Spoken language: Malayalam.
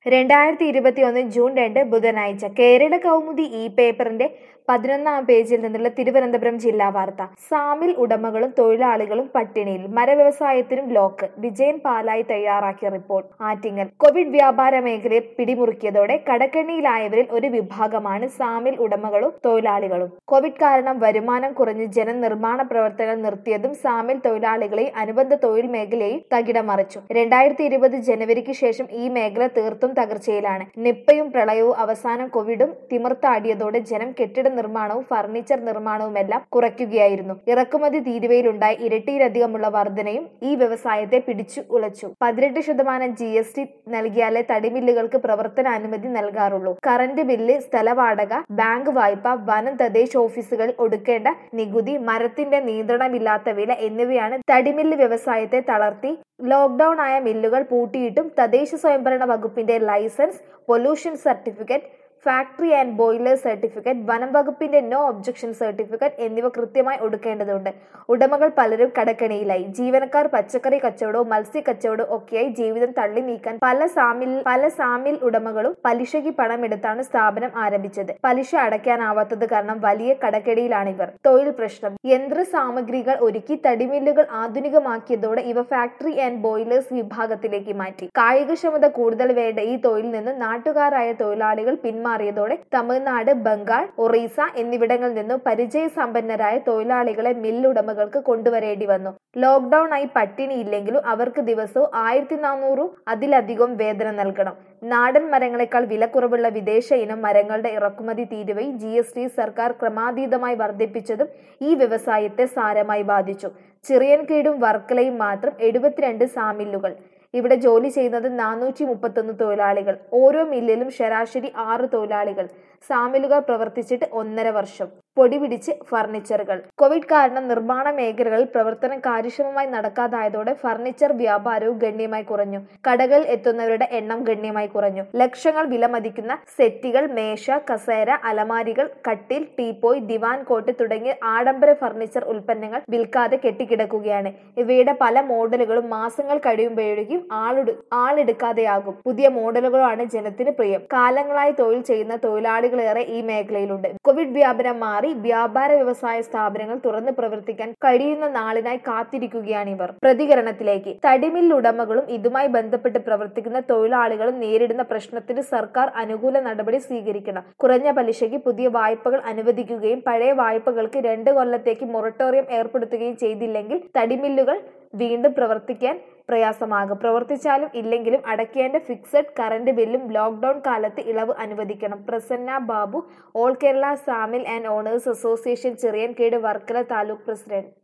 രണ്ടായിരത്തി ഇരുപത്തിയൊന്ന് ജൂൺ രണ്ട് ബുധനാഴ്ച കേരള കൗമുദി ഇ പേപ്പറിന്റെ പതിനൊന്നാം പേജിൽ നിന്നുള്ള തിരുവനന്തപുരം ജില്ലാ വാർത്ത സാമിൽ ഉടമകളും തൊഴിലാളികളും പട്ടിണിയിൽ മരവ്യവസായത്തിനും ലോക്ക് വിജയൻ പാലായി തയ്യാറാക്കിയ റിപ്പോർട്ട് ആറ്റിങ്ങൽ കോവിഡ് വ്യാപാര മേഖലയെ പിടിമുറുക്കിയതോടെ കടക്കെണിയിലായവരിൽ ഒരു വിഭാഗമാണ് സാമിൽ ഉടമകളും തൊഴിലാളികളും കോവിഡ് കാരണം വരുമാനം കുറഞ്ഞ് ജനനിർമ്മാണ പ്രവർത്തനങ്ങൾ നിർത്തിയതും സാമിൽ തൊഴിലാളികളെയും അനുബന്ധ തൊഴിൽ മേഖലയെയും തകിടം മറിച്ചു രണ്ടായിരത്തി ഇരുപത് ജനുവരിക്ക് ശേഷം ഈ മേഖല തീർത്തും തകർച്ചയിലാണ് നിപ്പയും പ്രളയവും അവസാനം കോവിഡും തിമിർത്താടിയതോടെ ജനം കെട്ടിട നിർമ്മാണവും ഫർണിച്ചർ നിർമ്മാണവുമെല്ലാം കുറയ്ക്കുകയായിരുന്നു ഇറക്കുമതി തീരുവയിലുണ്ടായ ഇരട്ടിയിലധികമുള്ള വർധനയും ഈ വ്യവസായത്തെ പിടിച്ചു ഉലച്ചു പതിനെട്ട് ശതമാനം ജി എസ് ടി നൽകിയാലേ തടിമില്ലുകൾക്ക് പ്രവർത്തന അനുമതി നൽകാറുള്ളൂ കറന്റ് ബില്ല് സ്ഥലവാടക ബാങ്ക് വായ്പ വനം തദ്ദേശ ഓഫീസുകളിൽ ഒടുക്കേണ്ട നികുതി മരത്തിന്റെ നിയന്ത്രണമില്ലാത്ത വില എന്നിവയാണ് തടിമില്ല് വ്യവസായത്തെ തളർത്തി ലോക്ക്ഡൌൺ ആയ മില്ലുകൾ പൂട്ടിയിട്ടും തദ്ദേശ സ്വയംഭരണ വകുപ്പിന്റെ licence pollution certificate factory and boiler certificate വനം വകുപ്പിന്റെ നോ ഒബ്ജക്ഷൻ സർട്ടിഫിക്കറ്റ് എന്നിവ കൃത്യമായി ഒടുക്കേണ്ടതുണ്ട് ഉടമകൾ പലരും കടക്കണിയിലായി ജീവനക്കാർ പച്ചക്കറി കച്ചവടവും മത്സ്യ കച്ചവടവും ഒക്കെയായി ജീവിതം തള്ളി നീക്കാൻ പല സാമിൽ പല സാമിൽ ഉടമകളും പലിശയ്ക്ക് പണമെടുത്താണ് സ്ഥാപനം ആരംഭിച്ചത് പലിശ അടയ്ക്കാനാവാത്തത് കാരണം വലിയ കടക്കെടിയിലാണ് ഇവർ തൊഴിൽ പ്രശ്നം യന്ത്ര സാമഗ്രികൾ ഒരുക്കി തടിമില്ലുകൾ ആധുനികമാക്കിയതോടെ ഇവ ഫാക്ടറി ആൻഡ് ബോയിലേഴ്സ് വിഭാഗത്തിലേക്ക് മാറ്റി കായികക്ഷമത കൂടുതൽ വേണ്ട ഈ തൊഴിൽ നിന്ന് നാട്ടുകാരായ തൊഴിലാളികൾ പിന്മാറിയതോടെ തമിഴ്നാട് ബംഗാൾ ഒറീസ എന്നിവിടങ്ങളിൽ നിന്നും പരിചയസമ്പന്നരായ തൊഴിലാളികളെ മില്ലുടമകൾക്ക് കൊണ്ടുവരേണ്ടി വന്നു ലോക്ക്ഡൌൺ ആയി പട്ടിണിയില്ലെങ്കിലും അവർക്ക് ദിവസവും ആയിരത്തി നാനൂറും അതിലധികം വേതനം നൽകണം നാടൻ മരങ്ങളെക്കാൾ വിലക്കുറവുള്ള വിദേശ ഇനം മരങ്ങളുടെ ഇറക്കുമതി തീരുവയും ജി എസ് ടി സർക്കാർ ക്രമാതീതമായി വർദ്ധിപ്പിച്ചതും ഈ വ്യവസായത്തെ സാരമായി ബാധിച്ചു ചിറിയൻകീടും വർക്കലയും മാത്രം എഴുപത്തിരണ്ട് സാമില്ലുകൾ ഇവിടെ ജോലി ചെയ്യുന്നത് നാനൂറ്റി മുപ്പത്തൊന്ന് തൊഴിലാളികൾ ഓരോ മില്ലിലും ശരാശരി ആറ് തൊഴിലാളികൾ സാമിലുകൾ പ്രവർത്തിച്ചിട്ട് ഒന്നര വർഷം പൊടി പിടിച്ച് ഫർണിച്ചറുകൾ കോവിഡ് കാരണം നിർമ്മാണ മേഖലകളിൽ പ്രവർത്തനം കാര്യക്ഷമമായി നടക്കാതായതോടെ ഫർണിച്ചർ വ്യാപാരവും ഗണ്യമായി കുറഞ്ഞു കടകളിൽ എത്തുന്നവരുടെ എണ്ണം ഗണ്യമായി കുറഞ്ഞു ലക്ഷങ്ങൾ വിലമതിക്കുന്ന സെറ്റുകൾ മേശ കസേര അലമാരികൾ കട്ടിൽ ടീപ്പോയ് ദിവാൻ കോട്ട് തുടങ്ങിയ ആഡംബര ഫർണിച്ചർ ഉൽപ്പന്നങ്ങൾ വിൽക്കാതെ കെട്ടിക്കിടക്കുകയാണ് ഇവയുടെ പല മോഡലുകളും മാസങ്ങൾ കഴിയുമ്പോഴേക്കും ആളെടു ആളെടുക്കാതെയാകും പുതിയ മോഡലുകളാണ് ജനത്തിന് പ്രിയം കാലങ്ങളായി തൊഴിൽ ചെയ്യുന്ന തൊഴിലാളികളേറെ ഈ മേഖലയിലുണ്ട് കോവിഡ് വ്യാപനം മാറി വ്യാപാര വ്യവസായ സ്ഥാപനങ്ങൾ തുറന്ന് പ്രവർത്തിക്കാൻ കഴിയുന്ന നാളിനായി കാത്തിരിക്കുകയാണ് ഇവർ പ്രതികരണത്തിലേക്ക് തടിമിൽ ഉടമകളും ഇതുമായി ബന്ധപ്പെട്ട് പ്രവർത്തിക്കുന്ന തൊഴിലാളികളും നേരിടുന്ന പ്രശ്നത്തിന് സർക്കാർ അനുകൂല നടപടി സ്വീകരിക്കണം കുറഞ്ഞ പലിശയ്ക്ക് പുതിയ വായ്പകൾ അനുവദിക്കുകയും പഴയ വായ്പകൾക്ക് രണ്ട് കൊല്ലത്തേക്ക് മൊറട്ടോറിയം ഏർപ്പെടുത്തുകയും ചെയ്തില്ലെങ്കിൽ തടിമില്ലുകൾ വീണ്ടും പ്രവർത്തിക്കാൻ പ്രയാസമാകും പ്രവർത്തിച്ചാലും ഇല്ലെങ്കിലും അടയ്ക്കേണ്ട ഫിക്സഡ് കറന്റ് ബില്ലും ലോക്ക്ഡൌൺ കാലത്ത് ഇളവ് അനുവദിക്കണം Prasanna Babu all Kerala sawmill and owners association ചിറിയൻകേട് വർക്കല താലൂക്ക് പ്രസിഡന്റ്